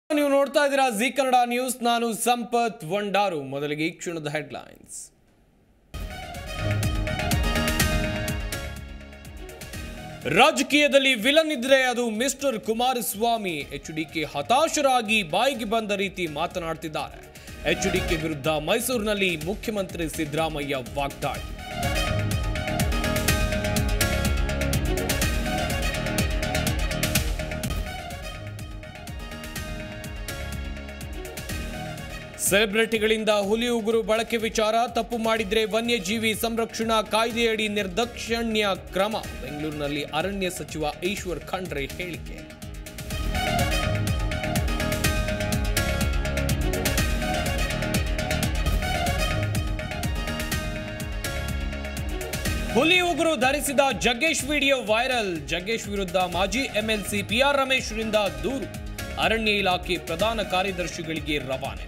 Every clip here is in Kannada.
ನೀವು ನೋಡ್ತಾ ಇದ್ದೀರಾ ಜಿ ಕನ್ನಡ ನ್ಯೂಸ್ ನಾನು ಸಂಪತ್ ವಂಡಾರು ಮೊದಲಿಗೆ ಈ ಕ್ಷಣದ ಹೆಡ್ಲೈನ್ಸ್ ರಾಜಕೀಯದಲ್ಲಿ ವಿಲನ್ ಇದ್ರೆ ಅದು ಮಿಸ್ಟರ್ ಕುಮಾರಸ್ವಾಮಿ ಎಚ್ ಡಿಕೆ ಹತಾಶರಾಗಿ ಬಾಯಿಗೆ ಬಂದ ರೀತಿ ಮಾತನಾಡ್ತಿದ್ದಾರೆ ಎಚ್ ಡಿಕೆ ವಿರುದ್ಧ ಮೈಸೂರಿನಲ್ಲಿ ಮುಖ್ಯಮಂತ್ರಿ ಸಿದ್ದರಾಮಯ್ಯ ವಾಗ್ದಾಳಿ ಸೆಲೆಬ್ರಿಟಿಗಳಿಂದ ಹುಲಿ ಉಗುರು ಬಳಕೆ ವಿಚಾರ ತಪ್ಪು ಮಾಡಿದ್ರೆ ವನ್ಯಜೀವಿ ಸಂರಕ್ಷಣಾ ಕಾಯ್ದೆಯಡಿ ನಿರ್ದಾಕ್ಷಣ್ಯ ಕ್ರಮ ಬೆಂಗಳೂರಿನಲ್ಲಿ ಅರಣ್ಯ ಸಚಿವ ಈಶ್ವರ್ ಖಂಡ್ರೆ ಹೇಳಿಕೆ ಹುಲಿ ಉಗುರು ಧರಿಸಿದ ಜಗ್ಗೇಶ್ ವಿಡಿಯೋ ವೈರಲ್ ಜಗ್ಗೇಶ್ ವಿರುದ್ಧ ಮಾಜಿ ಎಂಎಲ್ಸಿ ಪಿಆರ್ ರಮೇಶ್ರಿಂದ ದೂರು ಅರಣ್ಯ ಇಲಾಖೆ ಪ್ರಧಾನ ಕಾರ್ಯದರ್ಶಿಗಳಿಗೆ ರವಾನೆ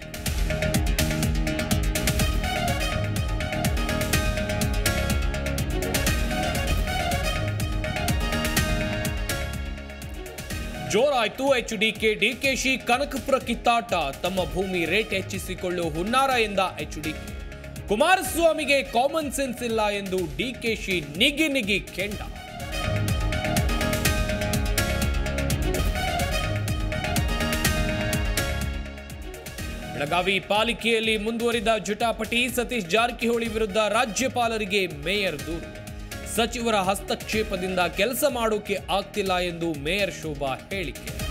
ಜೋರಾಯ್ತು ಎಚ್ ಡಿಕೆ ಡಿಕೆಶಿ ಕನಕಪುರ ಕಿತ್ತಾಟ ತಮ್ಮ ಭೂಮಿ ರೇಟ್ ಹೆಚ್ಚಿಸಿಕೊಳ್ಳುವ ಹುನ್ನಾರ ಎಂದ ಎಚ್ ಡಿಕೆ ಕುಮಾರಸ್ವಾಮಿಗೆ ಕಾಮನ್ ಸೆನ್ಸ್ ಇಲ್ಲ ಎಂದು ಡಿಕೆಶಿ ನಿಗಿ ನಿಗಿ ಕೆಂಡ ಬೆಳಗಾವಿ ಪಾಲಿಕೆಯಲ್ಲಿ ಮುಂದುವರಿದ ಜಟಾಪಟಿ ಸತೀಶ್ ಜಾರಕಿಹೊಳಿ ವಿರುದ್ಧ ರಾಜ್ಯಪಾಲರಿಗೆ ಮೇಯರ್ ದೂರು ಸಚಿವರ ಹಸ್ತಕ್ಷೇಪದಿಂದ ಕೆಲಸ ಮಾಡೋಕೆ ಆಗ್ತಿಲ್ಲ ಎಂದು ಮೇಯರ್ ಶೋಭಾ ಹೇಳಿಕೆ